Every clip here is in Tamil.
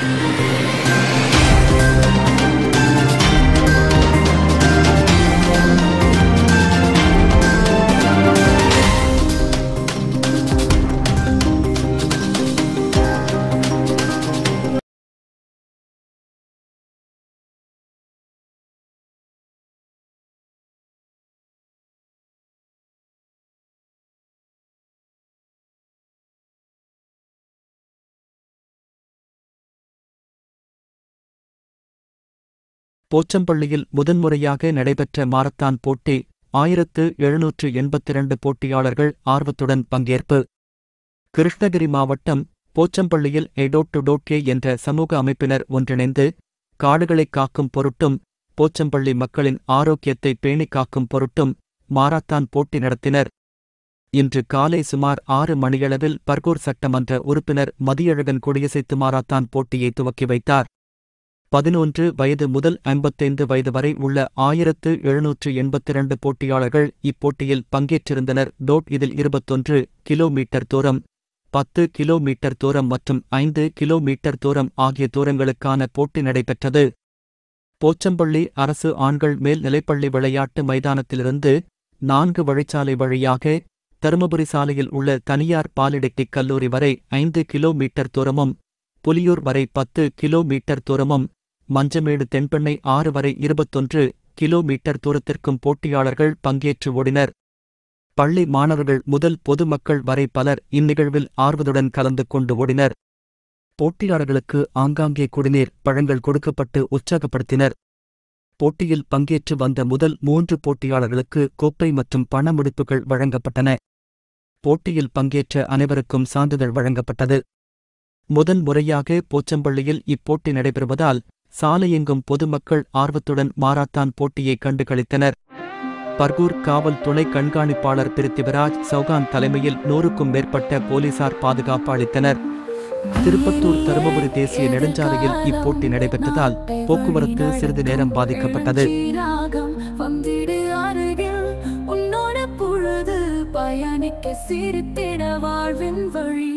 போச்சம்பள்ளியில் முதன்முறையாக நடைபெற்ற மாரத்தான் போட்டி ஆயிரத்து எழுநூற்று எண்பத்திரண்டு போட்டியாளர்கள் ஆர்வத்துடன் பங்கேற்பு கிருஷ்ணகிரி மாவட்டம் போச்சம்பள்ளியில் எடோட் டு டோட்கே என்ற சமூக அமைப்பினர் ஒன்றிணைந்து காடுகளைக் காக்கும் பொருட்டும் போச்சம்பள்ளி மக்களின் ஆரோக்கியத்தை பேணிக் காக்கும் பொருட்டும் மாரத்தான் போட்டி நடத்தினர் இன்று காலை சுமார் ஆறு மணியளவில் பர்கூர் சட்டமன்ற உறுப்பினர் மதியழகன் கொடியசைத்து மாரத்தான் போட்டியை துவக்கி வைத்தார் பதினொன்று வயது முதல் ஐம்பத்தைந்து வயது வரை உள்ள ஆயிரத்து எழுநூற்று எண்பத்திரண்டு போட்டியாளர்கள் இப்போட்டியில் பங்கேற்றிருந்தனர் டோட் இதில் இருபத்தொன்று கிலோமீட்டர் தூரம் பத்து கிலோமீட்டர் தூரம் மற்றும் ஐந்து கிலோமீட்டர் தூரம் ஆகிய தூரங்களுக்கான போட்டி நடைபெற்றது போச்சம்பள்ளி அரசு ஆண்கள் மேல் நிலைப்பள்ளி விளையாட்டு மைதானத்திலிருந்து நான்கு வழிச்சாலை வழியாக தருமபுரி சாலையில் உள்ள தனியார் பாலிடெக்னிக் கல்லூரி வரை ஐந்து கிலோமீட்டர் தூரமும் புலியூர் வரை பத்து கிலோமீட்டர் தூரமும் மஞ்சமேடு தென்பெண்ணை ஆறு வரை இருபத்தொன்று கிலோமீட்டர் தூரத்திற்கும் போட்டியாளர்கள் பங்கேற்று ஓடினர் பள்ளி மாணவர்கள் முதல் பொதுமக்கள் வரை பலர் இந்நிகழ்வில் ஆர்வத்துடன் கலந்து கொண்டு ஓடினர் போட்டியாளர்களுக்கு ஆங்காங்கே குடிநீர் பழங்கள் கொடுக்கப்பட்டு உற்சாகப்படுத்தினர் போட்டியில் பங்கேற்று வந்த முதல் மூன்று போட்டியாளர்களுக்கு கோப்பை மற்றும் பண முடிப்புகள் வழங்கப்பட்டன போட்டியில் பங்கேற்ற அனைவருக்கும் சான்றிதழ் வழங்கப்பட்டது முதன் முறையாக போச்சம்பள்ளியில் இப்போட்டி நடைபெறுவதால் சாலையெங்கும் பொதுமக்கள் ஆர்வத்துடன் மாராத்தான் போட்டியை கண்டு களித்தனர் பர்கூர் காவல் துணை கண்காணிப்பாளர் பிரித்திவராஜ் சௌகான் தலைமையில் நூறுக்கும் மேற்பட்ட போலீசார் பாதுகாப்பு அளித்தனர் திருப்பத்தூர் தருமபுரி தேசிய நெடுஞ்சாலையில் இப்போட்டி நடைபெற்றதால் போக்குவரத்து சிறிது நேரம் பாதிக்கப்பட்டது ராகம் வந்திடு அருகில் உன்னோட பொழுது பயணிக்க சிரித்திட வாழ்வின் வழி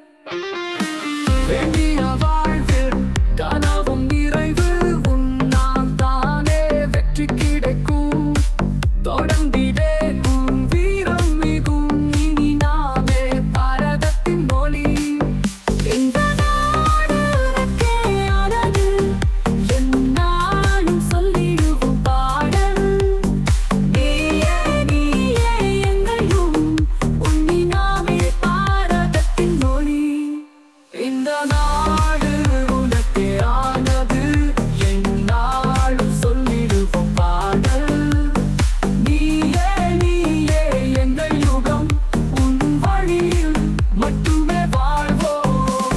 வேண்டிய வாழ்வில் கனவும் நிறைவு உன்னால் தானே வெற்றி கிடைக்கும் தொடர்ந்திடே உன் வீரம் மிகும் இனி நாமே பாரதத்தின் மொழி இந்த நாடு உனக்கேயானது என்னாலும் சொல்லிடுவோம் பாடல் நீயே நீயே எங்கையும் உன்னி நாமே பாரதத்தின் மொழி இந்த நாடு உனக்கே ஆனது என்னாலும் சொல்லிடுவோம் பாடல் நீயே நீயே எங்கள் யுகம் உன் வழியில் மட்டுமே வாழ்வோம்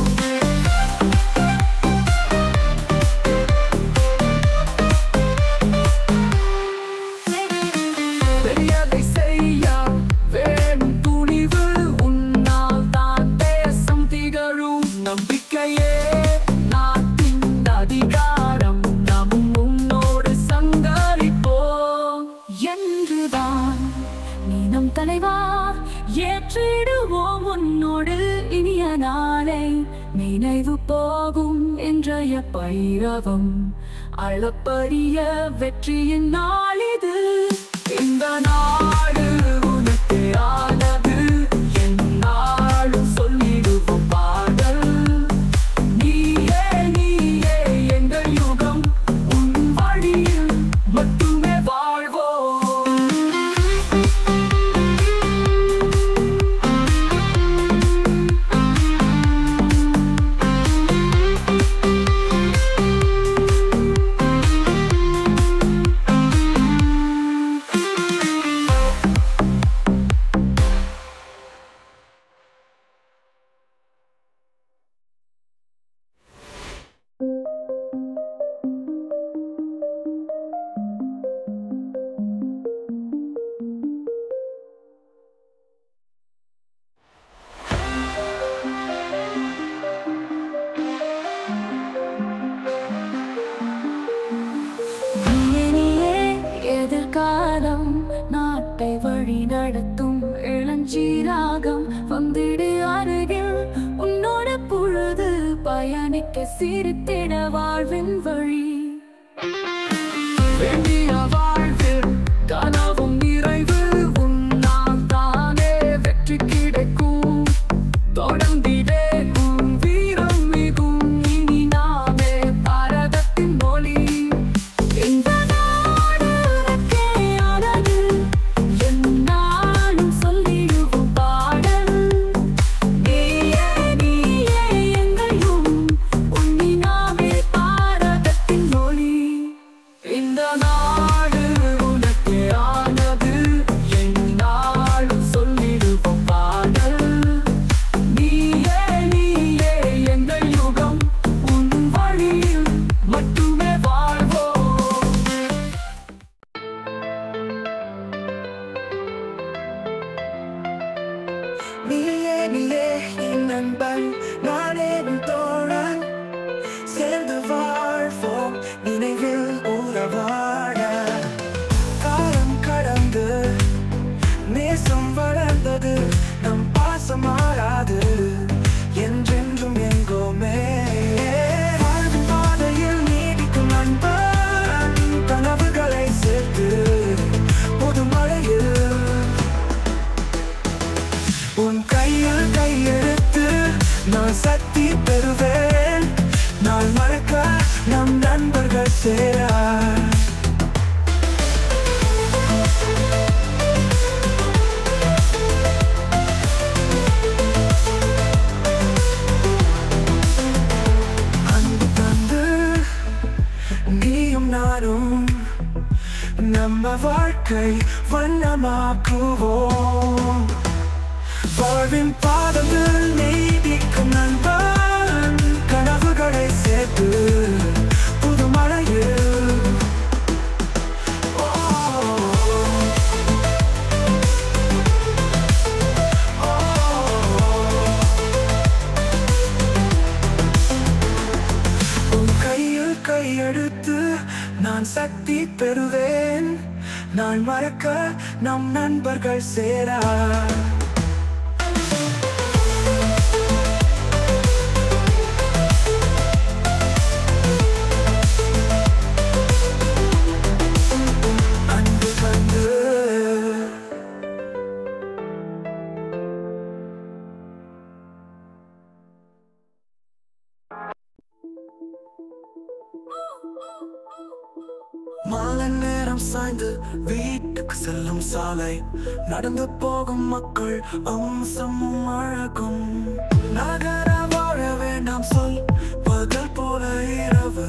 பெரியதை செய்ய வேணும் துணிவு உன்னால் தான் தேசம் திகழும் நம்பிக்கையே நாட்டின் அதிகாரம் நம் உன்னோடு சங்கரிப்போம் என்றுதான் நீ நம் தலைவா ஏற்றிடுவோம் உன்னோடு இனிய நாளை நினைவு போகும் என்றைய பைரவம் அளப்பரிய வெற்றியின் நாளிது இந்த நாடு உனக்கு ஆனது என்னாலும் சொல்லிடுவோம் பாடல் நீயே நீயே எங்கள் யுகம் உன் வழியில் மட்டுமே வாழ்வோம் நீயே நீயே எதிர்காலம் நாட்டை வழி நடத்தும் இளஞ்சீராகம் வந்திடு அருகில் உன்னோட பொழுது பய பயணிக்க சிரித்திட வாழ்வின் வழி வேண்டிய வாழ்வில் கனவும் நிறைவு உன்னால் தானே வெற்றி கிடைக்கும் தொடர்ந்திடே உன் வீரம் மிகும் இனி நாமே பாரதத்தின் மொழி இந்த நாடு உனக்கேயானது எந்நாளும் சொல்லிடுவோம் பாடல் நீயே நீயே எங்கையும் உன்னி நாமே பாரதத்தின் மொழி இந்த நாடு உனக்கு ஆனது என்னாலும் சொல்லிடுவோம் பாடல் நீயே நீயே எங்கள் யுகம் உன் வழியில் மட்டுமே வாழ்வோம் நீயே நீயே என் நண்பன் நானே உன் தோழன் சேர்ந்து வாழ்வோம் நினைவில் உறவாட காலம் கடந்து நேசம் வளர்ந்தது நம் பாசம் மாறாது என்றென்றும் எங்கோமே வாழ்வின் பாதையில் நீடிக்கும் நண்பன் கனவுகளை சேர்த்து புது மழையில் உன் கையில் கையெழுத்து நான் சக்தி பெறுவேன் நான் மறக்க நம் நண்பர்கள் சேர அன்பு தந்து நீயும் நானும் நம்ம வாழ்க்கை வண்ணமாக்குவோம் வாழ்வின் பாதங்கள் நீடிக்கும் நண்பன் கனவுகளை சேர்த்து புது மழையில் ஓ, ஓ, உன் கையில் கையெடுத்து நான் சக்தி பெறுவேன் நான் மறக்க நம் நண்பர்கள் சேர அன்பு வந்து மாலை நேரம் சாய்ந்து வீட்டுக்கு செல்லும் சாலை நடந்து போகும் மக்கள் அம்சமும் அழகும் நகர வாழ வேண்டாம் சொல் பகல் போல இரவு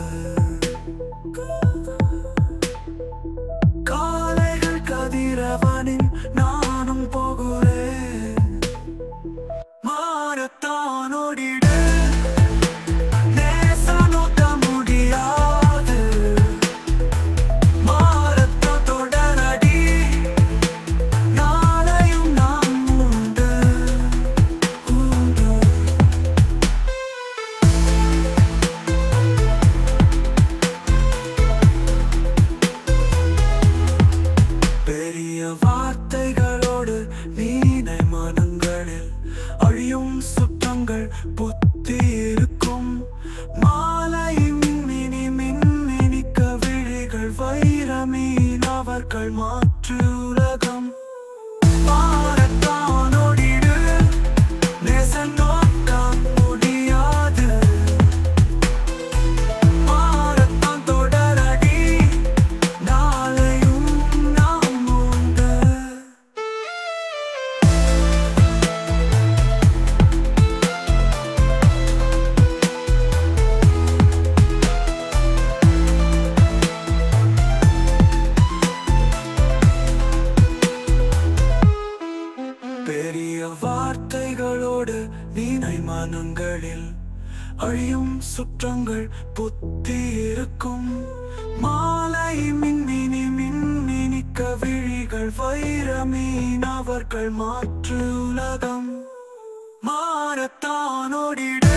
காலைகள் கதிரவனின் நானும் போகிறேன் மாறத்தான் ஓடிடு நேச நோக்க முடியாது மாறத்தான் தொடரடி நாளையும் நாம் உண்டு உண்டு பெரிய வார்த்தைகளோடு நீனை மனங்களில் அழியும் சுற்றங்கள் புத்தி இருக்கும் மாலை மின்மினி மின்மினிக்க விழிகள் வைரமீன் அவர்கள் மாற்று உலகம் மாறத்தான் ஓடிடு நேசம் நோக்க முடியாது மாறத்தான் தொடரடி நாளையும் நாம் உண்டு பெரிய வார்த்தைகளோடு நீனை மனங்களில் அழியும் சுற்றங்கள் புத்தி இருக்கும் மாலை மின்மினி மின்மினிக்க விழிகள் வைரமீன் அவர்கள் மாற்று உலகம் மாறத்தான் ஓடிடு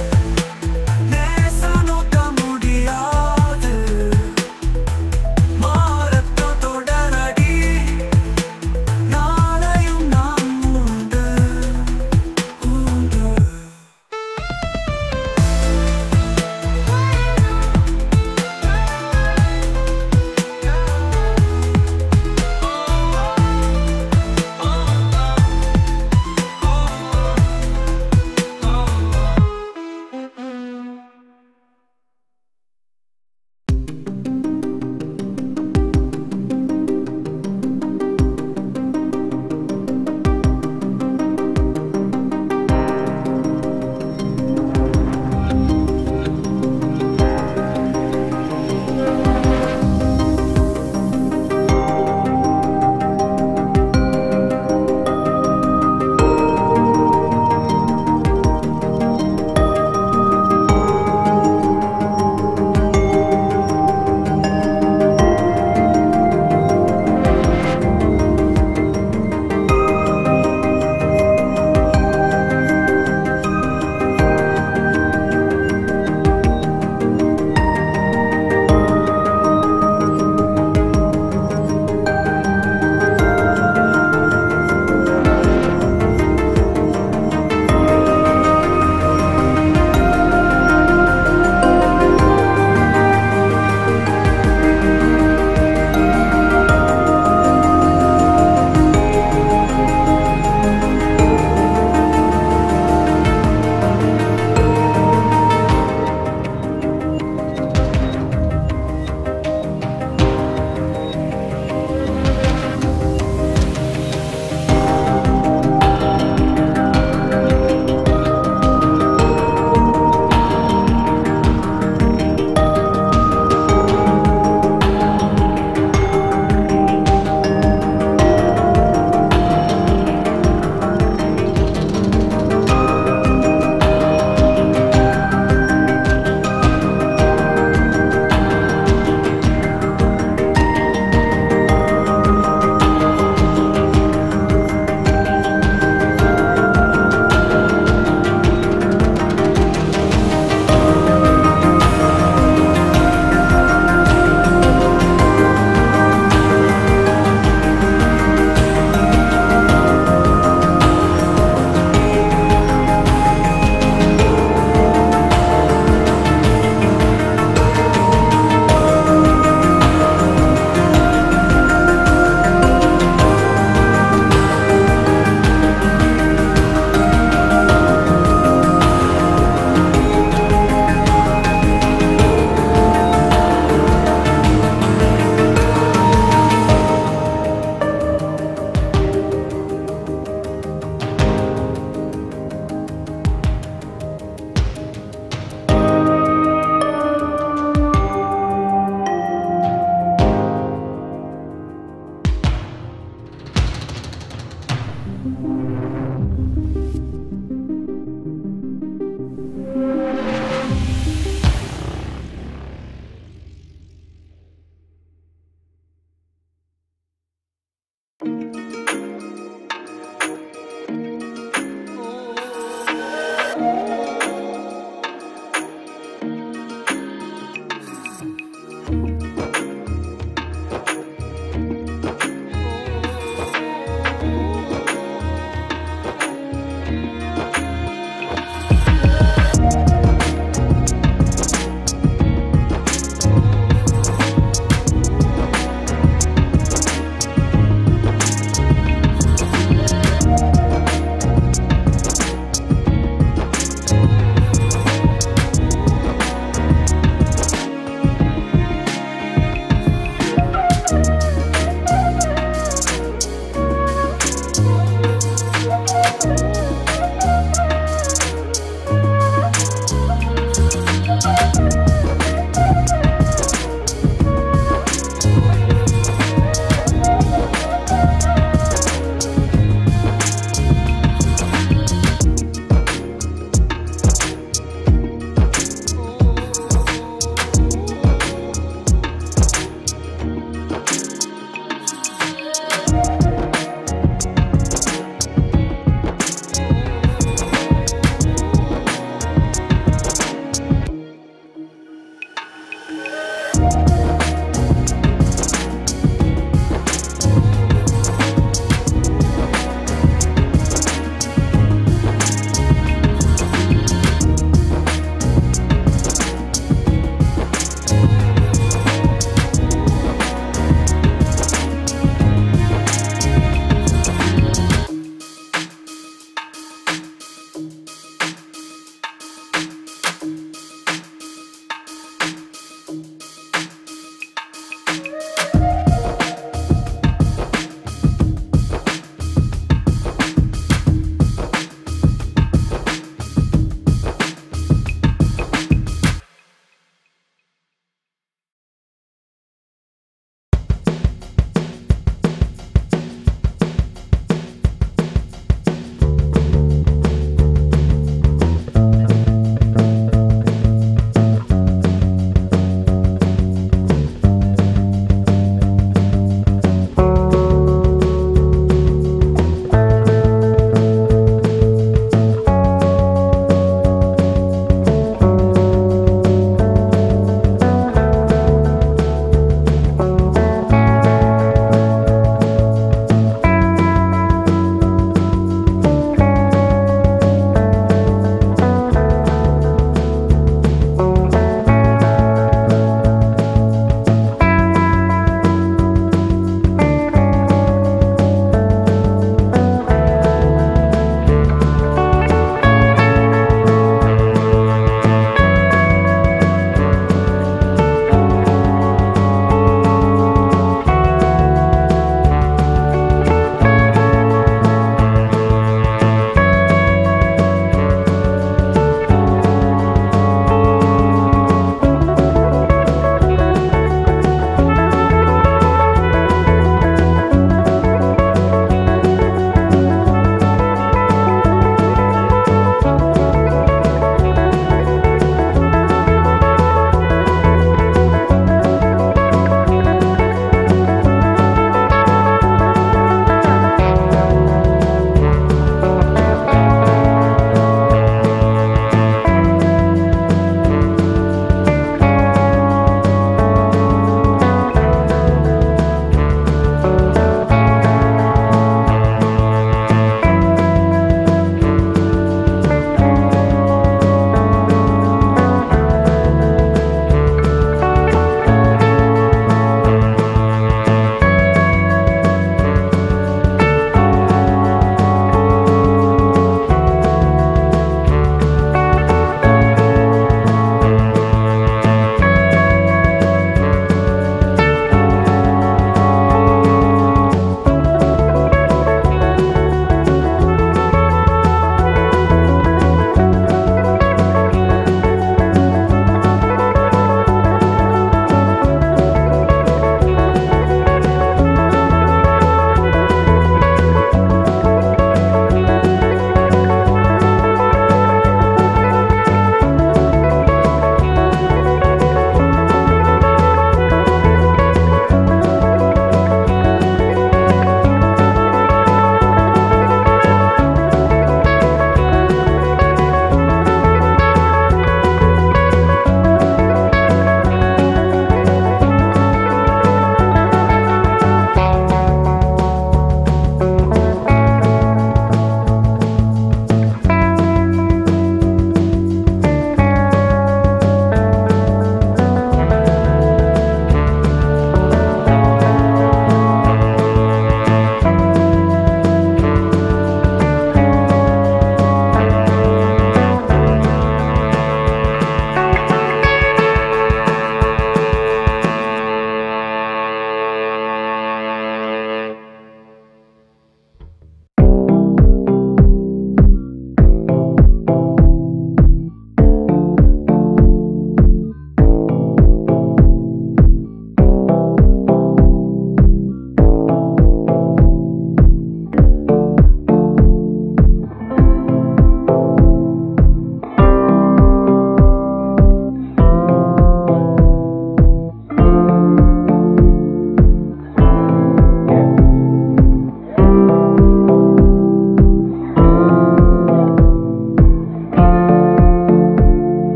நேச நோக்க முடியாது மாறத்தான் தொடரடி நாளையும் நாம் உண்டு உண்டு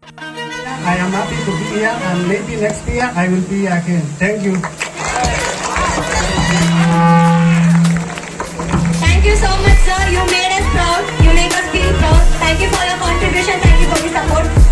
I am happy to be here and maybe next year I will be again. Thank you. Thank you so much, sir. You made us proud. You make us feel proud. Thank you for your contribution. Thank you for the support.